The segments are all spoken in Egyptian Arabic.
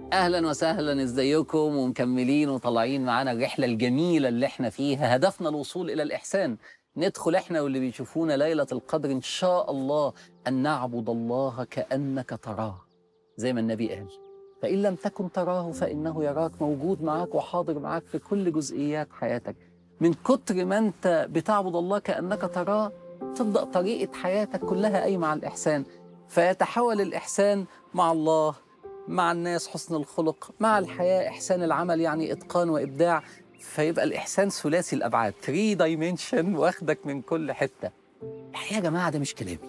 اهلا وسهلا ازيكم ومكملين وطالعين معانا الرحله الجميله اللي احنا فيها هدفنا الوصول الى الاحسان ندخل احنا واللي بيشوفونا ليله القدر ان شاء الله ان نعبد الله كانك تراه زي ما النبي قال فان لم تكن تراه فانه يراك موجود معاك وحاضر معاك في كل جزئيات حياتك من كتر ما انت بتعبد الله كانك تراه تبدا طريقه حياتك كلها قايمه على الاحسان فيتحول الاحسان مع الله مع الناس حسن الخلق مع الحياة إحسان العمل يعني إتقان وإبداع فيبقى الإحسان ثلاثي الأبعاد 3 دايمنشن واخدك من كل حتة الحقيقة يا جماعة ده مش كلامي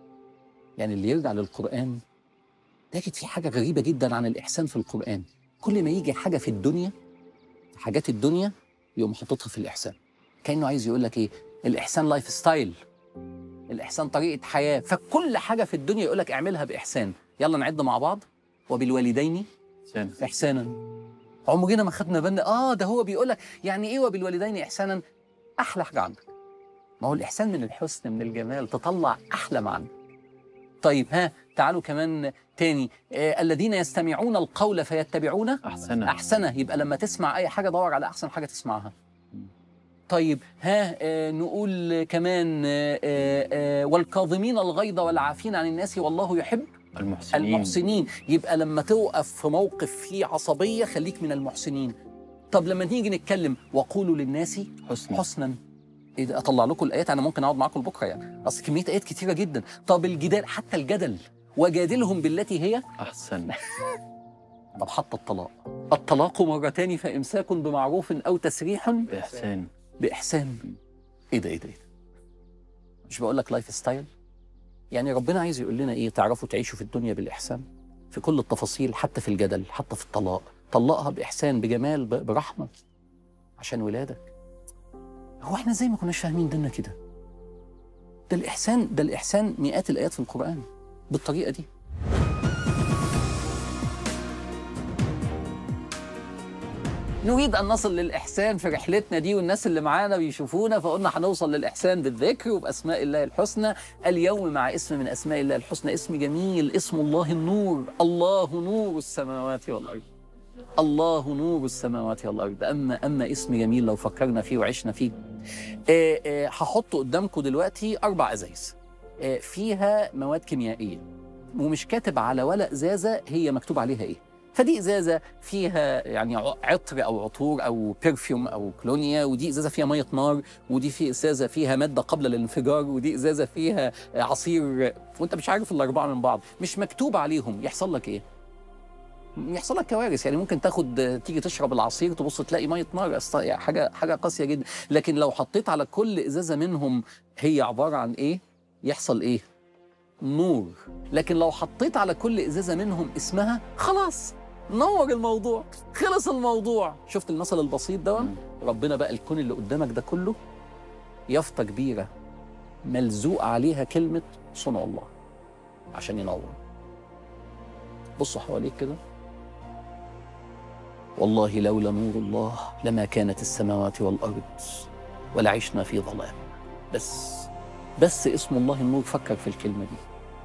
يعني اللي يرجع للقرآن تجد في حاجة غريبة جدا عن الإحسان في القرآن كل ما يجي حاجة في الدنيا حاجات الدنيا يقوم حاططها في الإحسان كأنه عايز يقول لك إيه الإحسان لايف ستايل الإحسان طريقة حياة فكل حاجة في الدنيا يقول لك اعملها بإحسان يلا نعد مع بعض وبالوالدين حسين احسانا عمرنا ما خدنا بالنا اه ده هو بيقول لك يعني ايه وبالوالدين احسانا احلى حاجه عندك ما هو الاحسان من الحسن من الجمال تطلع احلى ما عندك طيب ها تعالوا كمان تاني آه الذين يستمعون القول فيتبعون احسنها احسنه يبقى لما تسمع اي حاجه دور على احسن حاجه تسمعها طيب ها آه نقول كمان آه آه آه والكاظمين الغيظ والعافين عن الناس والله يحب المحسنين المحسنين يبقى لما توقف في موقف فيه عصبية خليك من المحسنين طب لما نيجي نتكلم وقولوا للناس حسنا حسنا ايه ده اطلع لكم الايات انا ممكن اقعد معاكم بكره يعني اصل كميه ايات كتيره جدا طب الجدال حتى الجدل وجادلهم بالتي هي احسن طب حتى الطلاق الطلاق مرتان فامساك بمعروف او تسريح باحسان باحسان ايه ده ايه ده ايه ده مش بقول لك لايف ستايل يعني ربنا عايز يقول لنا ايه تعرفوا تعيشوا في الدنيا بالاحسان في كل التفاصيل حتى في الجدل حتى في الطلاق طلقها باحسان بجمال ب- برحمه عشان ولادك هو احنا ازاي ما كناش فاهمين ديننا كده ده الاحسان ده الاحسان مئات الايات في القران بالطريقه دي نريد أن نصل للإحسان في رحلتنا دي والناس اللي معانا بيشوفونا فقلنا هنوصل للإحسان بالذكر وبأسماء الله الحسنى اليوم مع اسم من أسماء الله الحسنى اسم جميل اسم الله النور الله نور السماوات والأرض الله نور السماوات والأرض أما أما اسم جميل لو فكرنا فيه وعشنا فيه آه، آه، هحط قدامكم دلوقتي أربع أزايز آه، فيها مواد كيميائية ومش كاتب على ولا إزازة هي مكتوب عليها إيه فدي ازازه فيها يعني ع- عطر او عطور او برفيوم او كلونيا ودي ازازه فيها ميه نار ودي في ازازه فيها ماده قبل الانفجار ودي ازازه فيها عصير وانت مش عارف الاربعه من بعض مش مكتوب عليهم يحصل لك ايه يحصل لك كوارث يعني ممكن تاخد تيجي تشرب العصير تبص تلاقي ميه نار أصلا يعني حاجه حاجه قاسيه جدا لكن لو حطيت على كل ازازه منهم هي عباره عن ايه يحصل ايه نور لكن لو حطيت على كل ازازه منهم اسمها خلاص نور الموضوع خلص الموضوع شفت المثل البسيط ده مم. ربنا بقى الكون اللي قدامك ده كله يافطه كبيره ملزوق عليها كلمه صنع الله عشان ينور بصوا حواليك كده والله لولا نور الله لما كانت السماوات والارض ولعشنا في ظلام بس بس اسم الله النور فكر في الكلمه دي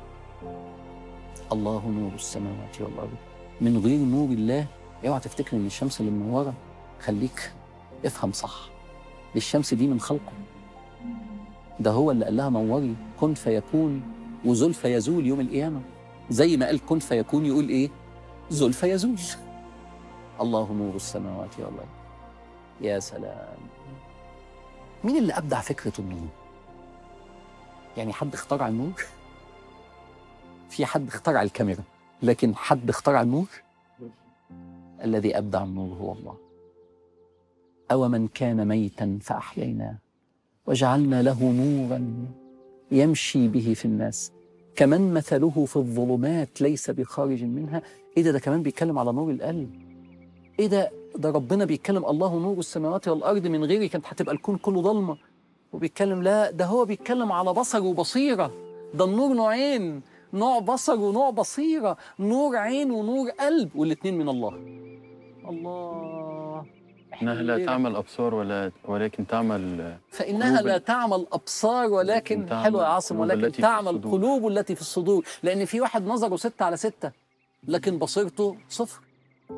الله نور السماوات والارض من غير نور الله اوعى تفتكر ان الشمس اللي منوره خليك افهم صح دي الشمس دي من خلقه ده هو اللي قال لها نوري كن فيكون وزلف يزول يوم القيامه زي ما قال كن فيكون يقول ايه زلف يزول الله نور السماوات والارض يا سلام مين اللي ابدع فكره النور يعني حد اخترع النور في حد اخترع الكاميرا لكن حد اخترع النور الذي ابدع النور هو الله او من كان ميتا فاحييناه وجعلنا له نورا يمشي به في الناس كمن مثله في الظلمات ليس بخارج منها ايه ده ده كمان بيتكلم على نور القلب ايه ده ده ربنا بيتكلم الله نور السماوات والارض من غيري كانت هتبقى الكون كله ضلمه وبيتكلم لا ده هو بيتكلم على بصر وبصيره ده النور نوعين نوع بصر ونوع بصيره نور عين ونور قلب والاثنين من الله الله انها لا تعمل ابصار ولا ولكن تعمل فإنها قلوب لا تعمل أبصار ولكن تعمل حلوة يا عاصم قلوب ولكن التي في تعمل الصدور. قلوب التي في الصدور لأن في واحد نظره ستة على ستة لكن بصيرته صفر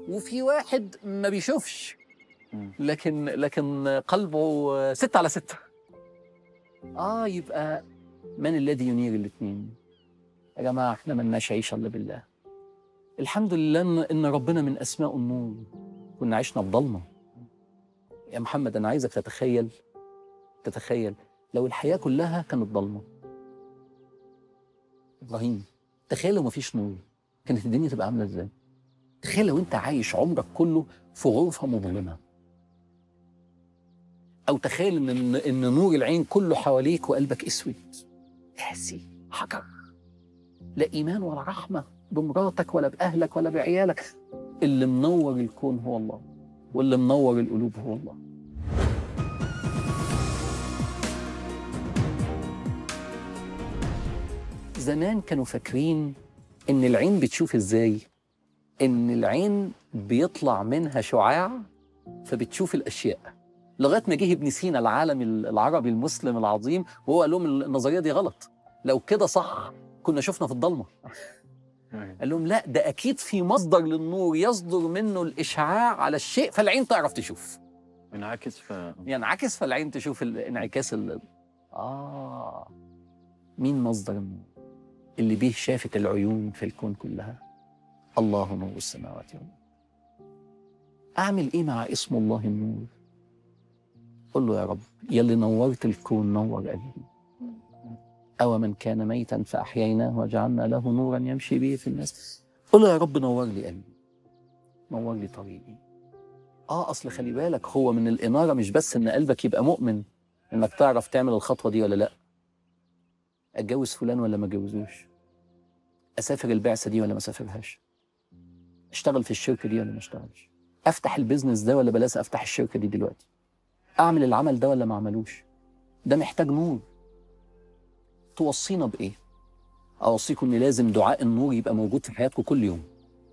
وفي واحد ما بيشوفش مم. لكن لكن قلبه ستة على ستة اه يبقى من الذي ينير الاثنين يا جماعة احنا ملناش عيشة الا بالله الحمد لله ان إن ربنا من اسماء النور كنا عشنا بضلمة يا محمد انا عايزك تتخيل تتخيل لو الحياة كلها كانت ضلمة ابراهيم تخيل لو مفيش نور كانت الدنيا تبقى عاملة ازاي تخيل لو انت عايش عمرك كله في غرفة مظلمة او تخيل ان ان إن نور العين كله حواليك وقلبك اسود قاسي حجر لا ايمان ولا رحمه بمراتك ولا باهلك ولا بعيالك اللي منور الكون هو الله واللي منور القلوب هو الله زمان كانوا فاكرين ان العين بتشوف ازاي ان العين بيطلع منها شعاع فبتشوف الاشياء لغايه ما جه ابن سينا العالم العربي المسلم العظيم وهو قال لهم النظريه دي غلط لو كده صح كنا شفنا في الضلمه أيوة. قال لهم لا ده اكيد في مصدر للنور يصدر منه الاشعاع على الشيء فالعين تعرف تشوف ينعكس ف ينعكس فالعين تشوف الانعكاس ال... اه مين مصدر النور اللي به شافت العيون في الكون كلها الله نور السماوات والارض اعمل ايه مع اسم الله النور قل له يا رب يلي نورت الكون نور قلبي أو من كان ميتا فأحييناه وجعلنا له نورا يمشي به في الناس قل له يا رب نور لي قلبي نور لي طريقي اه اصل خلي بالك هو من الاناره مش بس ان قلبك يبقى مؤمن انك تعرف تعمل الخطوه دي ولا لا اتجوز فلان ولا ما اتجوزوش اسافر البعثه دي ولا ما اسافرهاش اشتغل في الشركه دي ولا ما اشتغلش افتح البيزنس ده ولا بلاش افتح الشركه دي دلوقتي اعمل العمل ده ولا ما اعملوش ده محتاج نور توصينا بايه اوصيكم ان لازم دعاء النور يبقى موجود في حياتكم كل يوم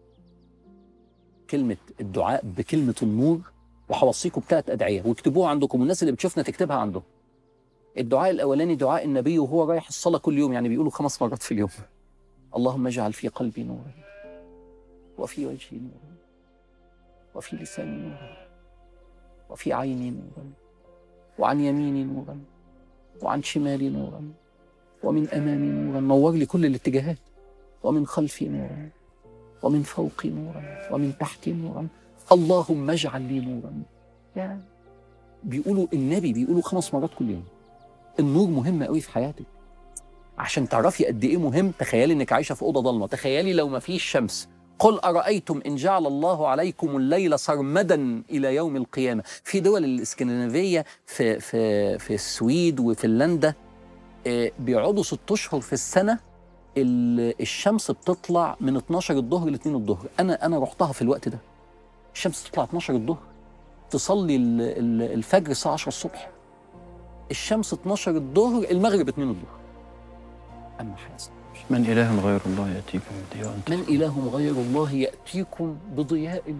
كلمه الدعاء بكلمه النور وهوصيكم بثلاث ادعيه واكتبوها عندكم والناس اللي بتشوفنا تكتبها عندهم الدعاء الاولاني دعاء النبي وهو رايح الصلاه كل يوم يعني بيقولوا خمس مرات في اليوم اللهم اجعل في قلبي نورا وفي وجهي نورا وفي لساني نورا وفي عيني نورا وعن يميني نورا وعن شمالي نورا ومن امامي نورا نور لي كل الاتجاهات ومن خلفي نورا ومن فوقي نورا ومن تحتي نورا اللهم اجعل لي نورا يا بيقولوا النبي بيقولوا خمس مرات كل يوم النور مهم قوي في حياتك عشان تعرفي قد ايه مهم تخيلي انك عايشه في اوضه ضلمه تخيلي لو ما فيش شمس قل ارايتم ان جعل الله عليكم الليل سرمدا الى يوم القيامه في دول الاسكندنافيه في في في السويد وفنلندا آه، بيقعدوا ست اشهر في السنه ال- الشمس بتطلع من 12 الظهر ل 2 الظهر انا انا رحتها في الوقت ده الشمس تطلع 12 الظهر تصلي ال- ال- الفجر الساعه 10 الصبح الشمس 12 الظهر المغرب 2 الظهر اما حسن من إله غير الله يأتيكم بضياء من اله غير الله ياتيكم بضياء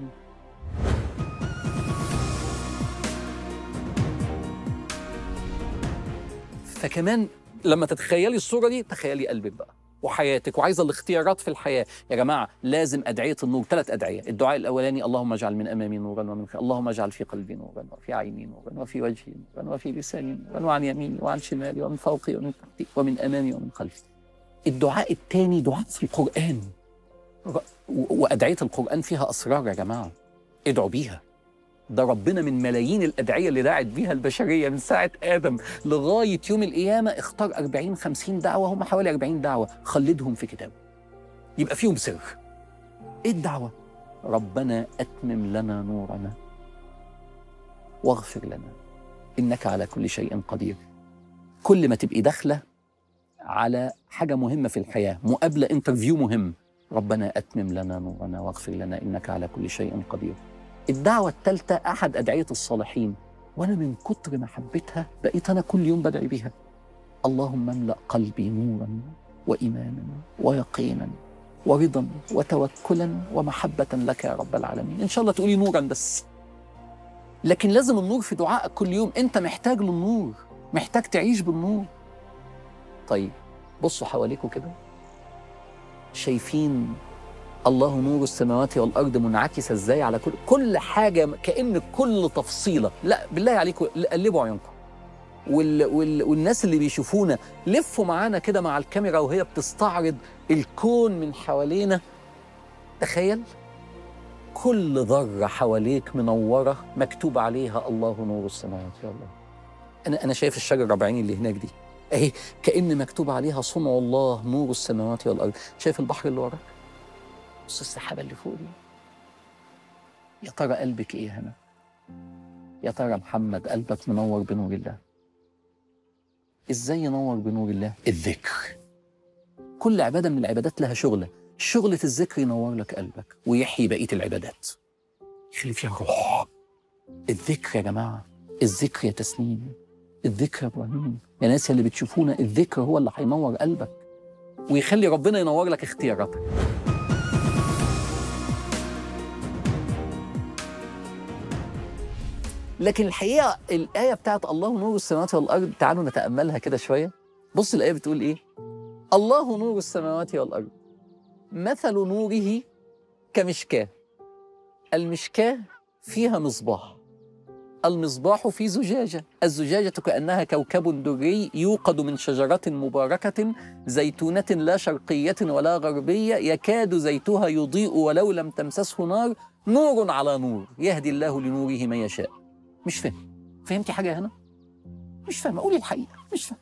فكمان لما تتخيلي الصوره دي تخيلي قلبك بقى وحياتك وعايزه الاختيارات في الحياه يا جماعه لازم ادعيه النور ثلاث ادعيه الدعاء الاولاني اللهم اجعل من امامي نورا ومن خلفي اللهم اجعل في قلبي نورا وفي عيني نورا وفي وجهي نورا وفي لساني نورا وعن يميني وعن شمالي ومن فوقي ومن تحتي ومن امامي ومن خلفي الدعاء الثاني دعاء في القران ر- و- وادعيه القران فيها اسرار يا جماعه ادعوا بيها ده ربنا من ملايين الادعيه اللي دعت بيها البشريه من ساعه ادم لغايه يوم القيامه اختار 40 50 دعوه هم حوالي 40 دعوه خلدهم في كتابه يبقى فيهم سر ايه الدعوه ربنا اتمم لنا نورنا واغفر لنا انك على كل شيء قدير كل ما تبقي داخله على حاجه مهمه في الحياه مقابله انترفيو مهم ربنا اتمم لنا نورنا واغفر لنا انك على كل شيء قدير الدعوه الثالثه احد ادعيه الصالحين وانا من كتر ما حبيتها بقيت انا كل يوم بدعي بيها اللهم املا قلبي نورا وايمانا ويقينا ورضا وتوكلا ومحبه لك يا رب العالمين ان شاء الله تقولي نورا بس لكن لازم النور في دعائك كل يوم انت محتاج للنور محتاج تعيش بالنور طيب بصوا حواليكوا كده شايفين الله نور السماوات والارض منعكسه ازاي على كل كل حاجه كان كل تفصيله لا بالله عليكم قلبوا عيونكم وال وال والناس اللي بيشوفونا لفوا معانا كده مع الكاميرا وهي بتستعرض الكون من حوالينا تخيل كل ذره حواليك منوره مكتوب عليها الله نور السماوات والارض انا انا شايف الشجره الربعين اللي هناك دي اهي كان مكتوب عليها صنع الله نور السماوات والارض شايف البحر اللي وراك بص السحابه اللي فوق دي يا ترى قلبك ايه هنا يا ترى محمد قلبك منور بنور الله ازاي ينور بنور الله الذكر كل عباده من العبادات لها شغله شغله الذكر ينور لك قلبك ويحيي بقيه العبادات يخلي فيها روح الذكر يا جماعه الذكر يا تسنيم الذكر يا ابراهيم يا ناس اللي بتشوفونا الذكر هو اللي هينور قلبك ويخلي ربنا ينور لك اختياراتك لكن الحقيقه الايه بتاعت الله نور السماوات والارض تعالوا نتاملها كده شويه بص الايه بتقول ايه الله نور السماوات والارض مثل نوره كمشكاه المشكاه فيها مصباح المصباح في زجاجة الزجاجة كأنها كوكب دري يوقد من شجرة مباركة زيتونة لا شرقية ولا غربية يكاد زيتها يضيء ولو لم تمسسه نار نور على نور يهدي الله لنوره من يشاء مش فاهم فهمتي حاجة هنا؟ مش فاهمة قولي الحقيقة مش فاهم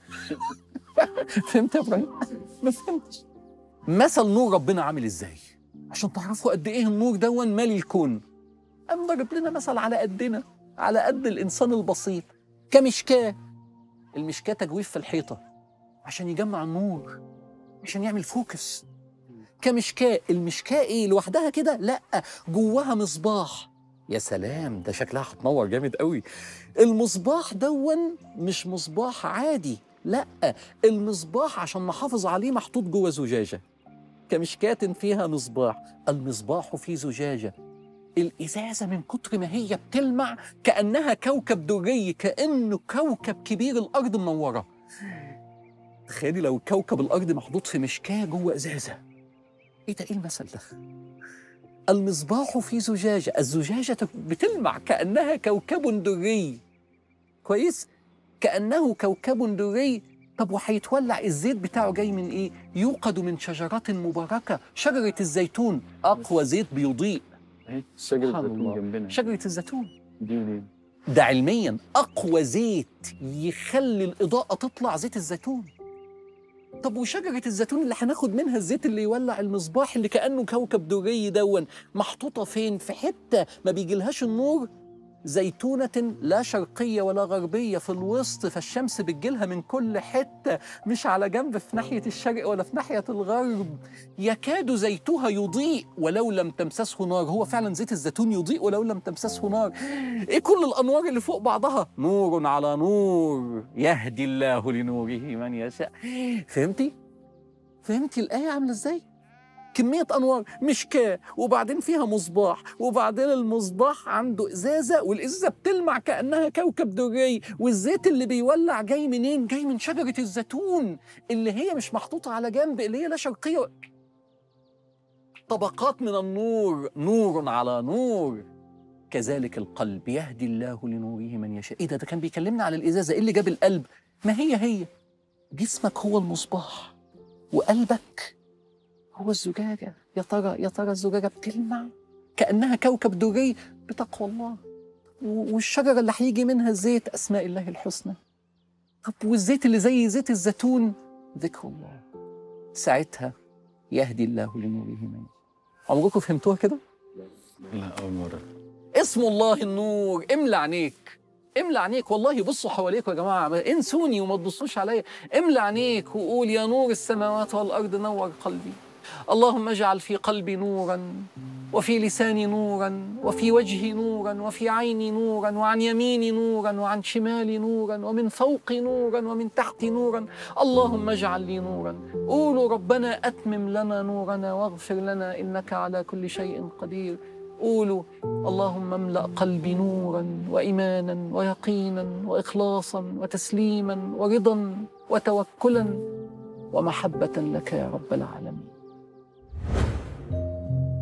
فهمت يا إبراهيم؟ ما فهمتش مثل نور ربنا عامل إزاي؟ عشان تعرفوا قد إيه النور دون مالي الكون قام ضرب لنا مثل على قدنا على قد الإنسان البسيط كمشكاة المشكاة تجويف في الحيطة عشان يجمع النور عشان يعمل فوكس كمشكاة المشكاة إيه لوحدها كده لأ جواها مصباح يا سلام ده شكلها هتنور جامد قوي المصباح دون مش مصباح عادي لا المصباح عشان نحافظ عليه محطوط جوه زجاجة كمشكاة فيها مصباح المصباح في زجاجة الإزازة من كتر ما هي بتلمع كأنها كوكب دري كأنه كوكب كبير الأرض منورة تخيلي لو كوكب الأرض محطوط في مشكاة جوه إزازة إيه ده إيه المثل ده؟ المصباح في زجاجة الزجاجة بتلمع كأنها كوكب دري كويس؟ كأنه كوكب دري طب وهيتولع الزيت بتاعه جاي من إيه؟ يوقد من شجرات مباركة شجرة الزيتون أقوى زيت بيضيء اهي شجرة سبحان زيتون الله. جنبنا شجرة الزيتون دي دي ده علميا أقوى زيت يخلي الإضاءة تطلع زيت الزيتون طب وشجرة الزيتون اللي هناخد منها الزيت اللي يولع المصباح اللي كأنه كوكب دري دون محطوطة فين؟ في حتة ما بيجيلهاش النور زيتونة لا شرقية ولا غربية في الوسط فالشمس بتجيلها من كل حتة مش على جنب في ناحية الشرق ولا في ناحية الغرب يكاد زيتها يضيء ولو لم تمسسه نار هو فعلا زيت الزيتون يضيء ولو لم تمسسه نار ايه كل الانوار اللي فوق بعضها نور على نور يهدي الله لنوره من يشاء فهمتي فهمتي الايه عامله ازاي كمية أنوار مشكاة وبعدين فيها مصباح وبعدين المصباح عنده إزازة والإزازة بتلمع كأنها كوكب دري والزيت اللي بيولع جاي منين؟ جاي من شجرة الزيتون اللي هي مش محطوطة على جنب اللي هي لا شرقية طبقات من النور نور على نور كذلك القلب يهدي الله لنوره من يشاء ايه ده ده كان بيكلمنا على الازازه ايه اللي جاب القلب ما هي هي جسمك هو المصباح وقلبك هو الزجاجه يا ترى يا ترى الزجاجه بتلمع كانها كوكب دري بتقوى الله و- والشجره اللي هيجي منها الزيت اسماء الله الحسنى طب والزيت اللي زي زيت الزيتون ذكر الله ساعتها يهدي الله لنوره من يشاء عمركم فهمتوها كده لا أول مرة اسم الله النور املى عينيك املى عينيك والله بصوا حواليكم يا جماعه ما- انسوني وما تبصوش عليا املى عينيك وقول يا نور السماوات والارض نور قلبي اللهم اجعل في قلبي نورا وفي لساني نورا وفي وجهي نورا وفي عيني نورا وعن يميني نورا وعن شمالي نورا ومن فوقي نورا ومن تحتي نورا اللهم اجعل لي نورا قولوا ربنا اتمم لنا نورنا واغفر لنا انك على كل شيء قدير قولوا اللهم املا قلبي نورا وايمانا ويقينا واخلاصا وتسليما ورضا وتوكلا ومحبه لك يا رب العالمين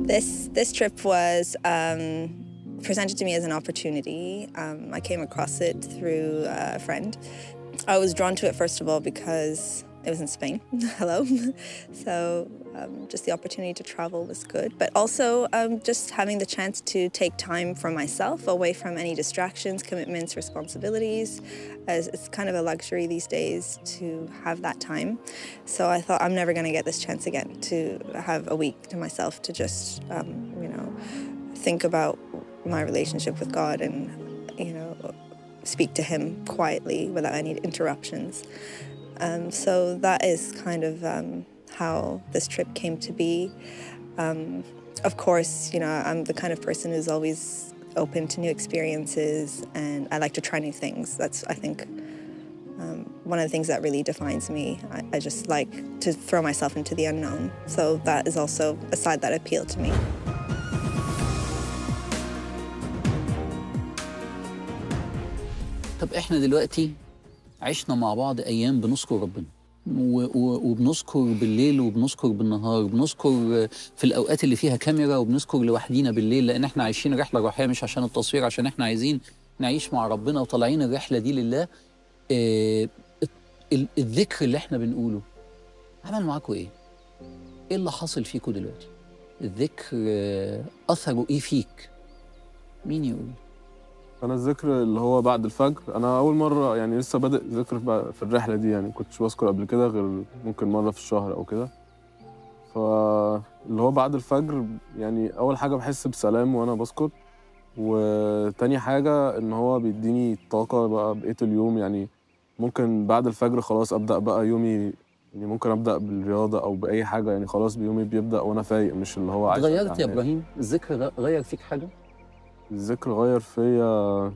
This this trip was um, presented to me as an opportunity. Um, I came across it through a friend. I was drawn to it first of all because it was in Spain. Hello, so um, just the opportunity to travel was good, but also um, just having the chance to take time for myself away from any distractions, commitments, responsibilities. As it's kind of a luxury these days to have that time. So I thought I'm never going to get this chance again to have a week to myself to just, um, you know, think about my relationship with God and, you know, speak to Him quietly without any interruptions. Um, so that is kind of um, how this trip came to be. Um, of course, you know, I'm the kind of person who's always open to new experiences and I like to try new things. That's, I think, um, one of the things that really defines me. I, I just like to throw myself into the unknown. So that is also a side that appealed to me. طب احنا دلوقتي عشنا مع بعض ايام بنذكر ربنا و- و- وبنذكر بالليل وبنذكر بالنهار بنذكر في الاوقات اللي فيها كاميرا وبنذكر لوحدينا بالليل لان احنا عايشين رحله روحيه مش عشان التصوير عشان احنا عايزين نعيش مع ربنا وطالعين الرحله دي لله آه، ال- الذكر اللي احنا بنقوله عمل معاكم ايه؟ ايه اللي حاصل فيكم دلوقتي؟ الذكر آه، اثره ايه فيك؟ مين يقول؟ انا الذكر اللي هو بعد الفجر انا اول مره يعني لسه بادئ ذكر في في الرحله دي يعني كنتش بذكر قبل كده غير ممكن مره في الشهر او كده فاللي هو بعد الفجر يعني اول حاجه بحس بسلام وانا بذكر وتاني حاجه ان هو بيديني طاقه بقى بقيه اليوم يعني ممكن بعد الفجر خلاص ابدا بقى يومي يعني ممكن ابدا بالرياضه او باي حاجه يعني خلاص يومي بيبدا وانا فايق مش اللي هو عايز اتغيرت أرجع يا أنام. ابراهيم؟ الذكر غ- غير فيك حاجه؟ الذكر غير فيا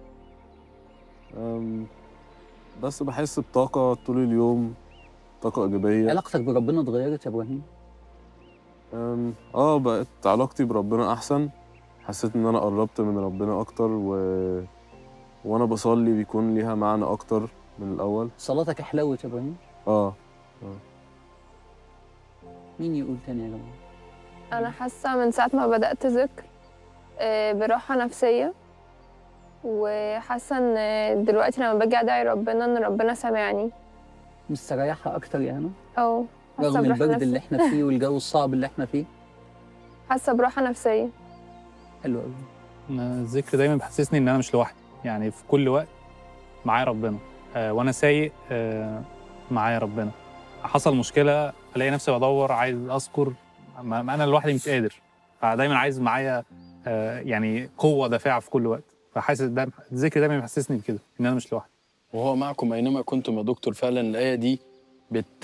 أم، بس بحس بطاقة طول اليوم طاقة إيجابية علاقتك بربنا اتغيرت يا ابراهيم؟ أم، اه بقت علاقتي بربنا أحسن حسيت إن أنا قربت من ربنا أكتر و... وأنا بصلي بيكون ليها معنى أكتر من الأول صلاتك حلوت يا ابراهيم؟ اه مين يقول تاني يا جماعه؟ أنا حاسة من ساعة ما بدأت ذكر آه، براحة نفسية وحاسة إن دلوقتي لما باجي أدعي ربنا إن ربنا سامعني مستريحه اكتر يا هنا؟ أو حاسة رغم براحة البرد اللي نفسية احنا فيه والجو الصعب اللي احنا فيه حاسة براحة نفسية حلو قوي أنا الذكر دايما بيحسسني ان انا مش لوحدي يعني في كل وقت معايا ربنا آه وانا سايق آه معايا ربنا حصل مشكله الاقي نفسي بدور عايز اذكر ما ما انا لوحدي مش قادر فدايما عايز معايا آه يعني قوه دافعه في كل وقت فحاسس ده الذكر دايما بيحسسني بكده ان انا مش لوحدي وهو معكم اينما كنتم يا دكتور فعلا الايه دي بت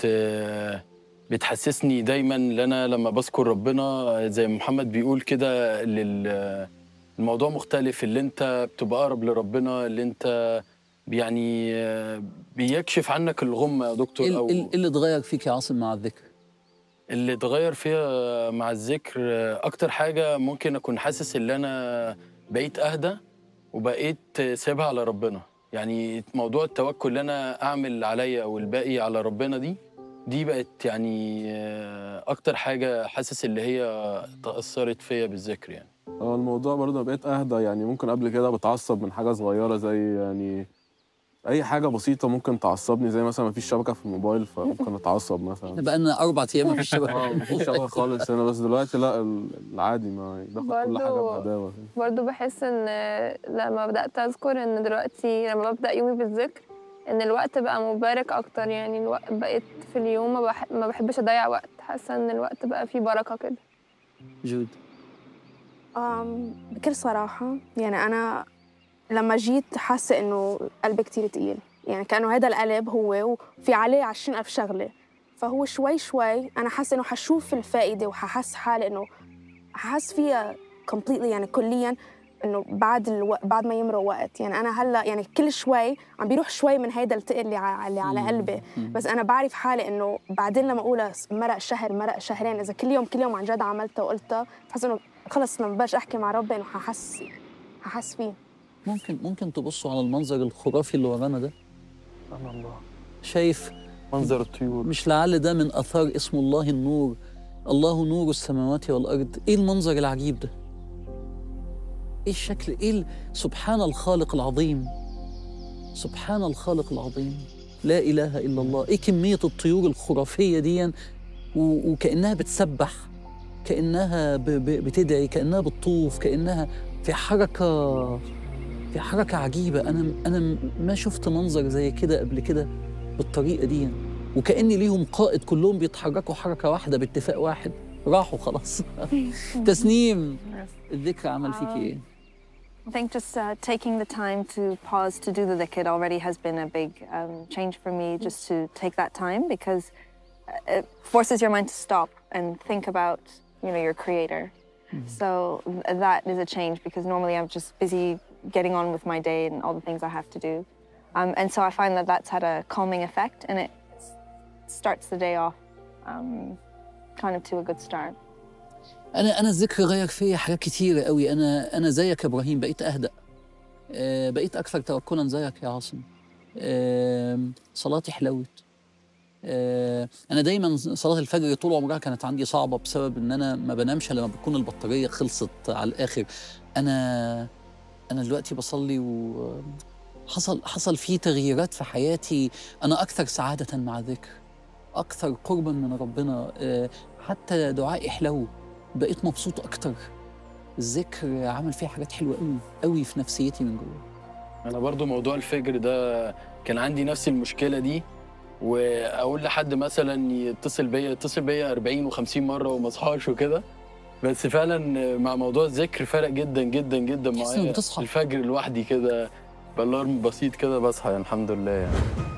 بتحسسني دايما ان انا لما بذكر ربنا زي ما محمد بيقول كده لل- الموضوع مختلف اللي انت بتبقى اقرب لربنا اللي انت يعني بيكشف عنك الغمه يا دكتور ايه او ال- إيه اللي اتغير فيك يا عاصم مع الذكر؟ اللي اتغير فيها مع الذكر اكتر حاجه ممكن اكون حاسس ان انا بقيت اهدى وبقيت سايبها على ربنا يعني موضوع التوكل اللي انا اعمل عليا او الباقي على ربنا دي دي بقت يعني اكتر حاجه حاسس اللي هي تاثرت فيا بالذكر يعني اه الموضوع برضه بقيت أهدى يعني ممكن قبل كده بتعصب من حاجة صغيرة زي يعني أي حاجة بسيطة ممكن تعصبني زي مثلا مفيش شبكة في الموبايل فممكن أتعصب مثلا احنا بقى لنا اربع ايام مفيش اه شبكه مفيش شبكة خالص هنا بس دلوقتي لا ال- العادي ما باخد كل حاجة برضو- بهداوة برضو بحس إن لما بدأت أذكر إن دلوقتي لما ببدأ يومي بالذكر إن الوقت بقى مبارك أكتر يعني الوقت بقيت في اليوم ما, بح... ما بحبش أضيع وقت حاسة إن الوقت بقى فيه بركة كده جود أم بكل صراحة يعني أنا لما جيت حاسة إنه قلبي كتير تقيل يعني كأنه هذا القلب هو وفي عليه عشرين ألف شغلة فهو شوي شوي أنا حاسة إنه حشوف الفائدة وححس حالي إنه ححس فيها completely يعني كليا إنه بعد الو... بعد ما يمرق وقت يعني أنا هلا يعني كل شوي عم بيروح شوي من هيدا التقل اللي, ع... اللي على قلبي بس انا بعرف حالي انه بعدين لما اقولها مرق شهر مرق شهرين اذا كل يوم كل يوم عن جد عملتها وقلتها بحس انه خلص لما بلش احكي مع ربي انه ححس ححس فيه ممكن ممكن تبصوا على المنظر الخرافي اللي ورانا ده سبحان الله شايف منظر الطيور مش لعل ده من اثار اسم الله النور الله نور السماوات والارض ايه المنظر العجيب ده ايه الشكل ايه ال- سبحان الخالق العظيم سبحان الخالق العظيم لا اله الا الله ايه كميه الطيور الخرافيه دي و- وكانها بتسبح كانها ب- ب- بتدعي كانها بتطوف كانها في حركه في حركه عجيبه انا انا ما شفت منظر زي كده قبل كده بالطريقه دي وكأن ليهم قائد كلهم بيتحركوا حركة واحدة باتفاق واحد راحوا خلاص تسنيم الذكر عمل فيكي ايه؟ I think just uh, taking the time to pause to do the dhikr already has been a big um, change for me just to take that time because uh, it forces your mind to stop and think about you know your creator. So th- that is a change because normally I'm just busy getting on with my day and all the things I have to do. Um, and so I find that that's had a calming effect and it s- starts the day off um, kind of to a good start. انا انا الذكر غير فيا حاجات كتيره قوي انا انا زيك يا ابراهيم بقيت اهدأ آه، بقيت اكثر توكلا زيك يا عاصم آم، صلاتي حلوت آه، انا دايما صلاه الفجر طول عمرها كانت عندي صعبه بسبب ان انا ما بنامش لما بتكون البطاريه خلصت على الاخر انا انا دلوقتي بصلي و حصل حصل في تغييرات في حياتي انا اكثر سعاده مع الذكر اكثر قربا من ربنا آه، حتى دعائي حلو بقيت مبسوط اكتر الذكر عمل فيها حاجات حلوه قوي قوي في نفسيتي من جوه انا برضو موضوع الفجر ده كان عندي نفس المشكله دي واقول لحد مثلا يتصل بيا يتصل بيا 40 و50 مره وما اصحاش وكده بس فعلا مع موضوع الذكر فرق جدا جدا جدا تحس إنك معايا بتصحى. الفجر لوحدي كده بالارم بسيط كده بصحى يعني الحمد لله يعني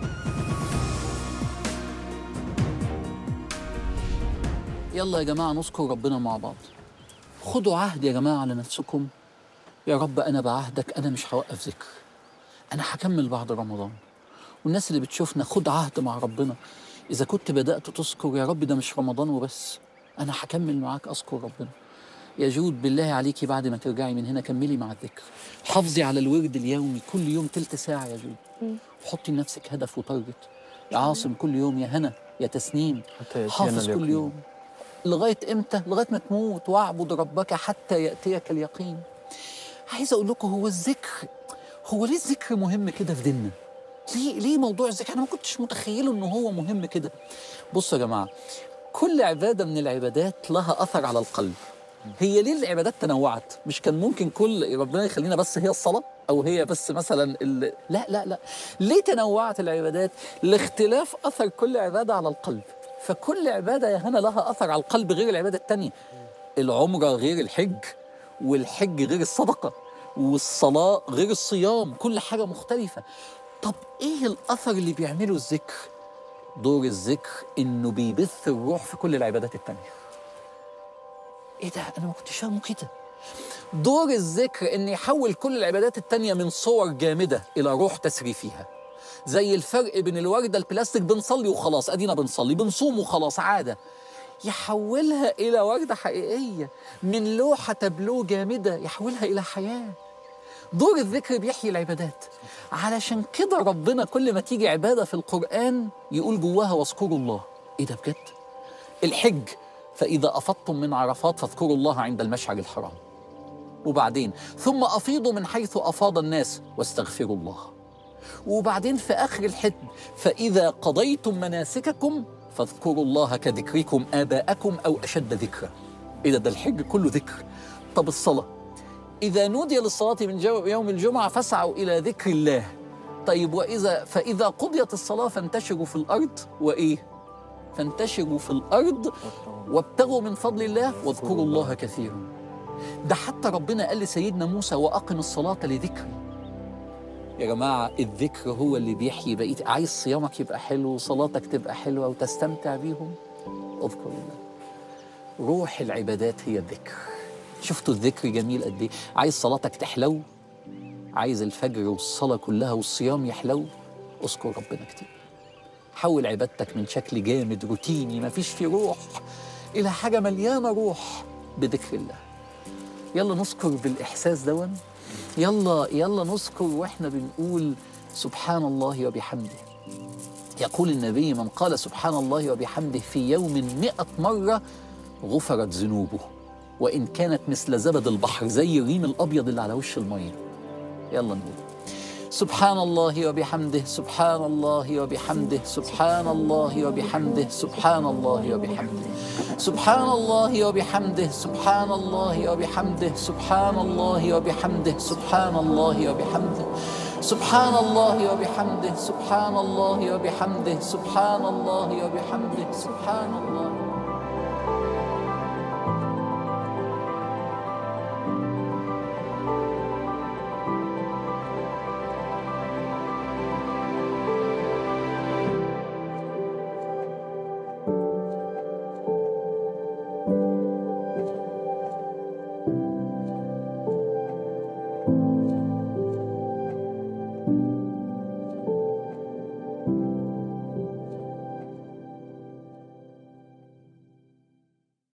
يلا يا جماعه نذكر ربنا مع بعض خدوا عهد يا جماعه على نفسكم يا رب انا بعهدك انا مش هوقف ذكر انا هكمل بعد رمضان والناس اللي بتشوفنا خد عهد مع ربنا اذا كنت بدات تذكر يا رب ده مش رمضان وبس انا هكمل معاك اذكر ربنا يا جود بالله عليكي بعد ما ترجعي من هنا كملي مع الذكر حافظي على الورد اليومي كل يوم تلت ساعه يا جود حطي لنفسك هدف وتارجت يا عاصم كل يوم يا هنا يا تسنيم حتى يأتينا حافظ كل اليقين. يوم لغايه امتى لغايه ما تموت واعبد ربك حتى ياتيك اليقين عايز اقول لكم هو الذكر هو ليه الذكر مهم كده في ديننا ليه ليه موضوع الذكر انا ما كنتش متخيله انه هو مهم كده بصوا يا جماعه كل عباده من العبادات لها اثر على القلب هي ليه العبادات تنوعت مش كان ممكن كل ربنا يخلينا بس هي الصلاه او هي بس مثلا ال... لا لا لا ليه تنوعت العبادات لاختلاف اثر كل عباده على القلب فكل عباده يا هنا لها اثر على القلب غير العباده التانية العمره غير الحج والحج غير الصدقه والصلاه غير الصيام كل حاجه مختلفه طب ايه الاثر اللي بيعمله الذكر دور الذكر انه بيبث الروح في كل العبادات التانية ايه ده انا ما كنتش فاهمه كده دور الذكر ان يحول كل العبادات التانية من صور جامده الى روح تسري فيها زي الفرق بين الورده البلاستيك بنصلي وخلاص ادينا بنصلي بنصوم وخلاص عاده يحولها الى ورده حقيقيه من لوحه تابلو جامده يحولها الى حياه دور الذكر بيحيي العبادات علشان كده ربنا كل ما تيجي عباده في القران يقول جواها واذكروا الله ايه ده بجد الحج فاذا افضتم من عرفات فاذكروا الله عند المشعر الحرام وبعدين ثم افيضوا من حيث افاض الناس واستغفروا الله وبعدين في اخر الحج فاذا قضيتم مناسككم فاذكروا الله كذكركم اباءكم او اشد ذكرا ايه ده ده الحج كله ذكر طب الصلاه إذا نودي للصلاة من جو يوم الجمعة فاسعوا إلى ذكر الله طيب وإذا فإذا قضيت الصلاة فانتشروا في الأرض وإيه؟ فانتشروا في الأرض وابتغوا من فضل الله واذكروا الله كثيرا ده حتى ربنا قال لسيدنا موسى وأقم الصلاة لذكري يا جماعة الذكر هو اللي بيحيي بقية عايز صيامك يبقى حلو وصلاتك تبقى حلوة وتستمتع بيهم اذكر الله روح العبادات هي الذكر شفتوا الذكر جميل قد ايه عايز صلاتك تحلو عايز الفجر والصلاه كلها والصيام يحلو اذكر ربنا كتير حول عبادتك من شكل جامد روتيني ما فيش فيه روح الى حاجه مليانه روح بذكر الله يلا نذكر بالاحساس دون يلا يلا نذكر واحنا بنقول سبحان الله وبحمده يقول النبي من قال سبحان الله وبحمده في يوم مئة مرة غفرت ذنوبه وإن كانت مثل زبد البحر زي الريم الأبيض اللي على وش المية يلا نقول سبحان الله وبحمده سبحان الله وبحمده سبحان الله وبحمده سبحان الله وبحمده سبحان الله وبحمده سبحان الله وبحمده سبحان الله وبحمده سبحان الله وبحمده سبحان الله وبحمده سبحان الله وبحمده سبحان الله وبحمده سبحان الله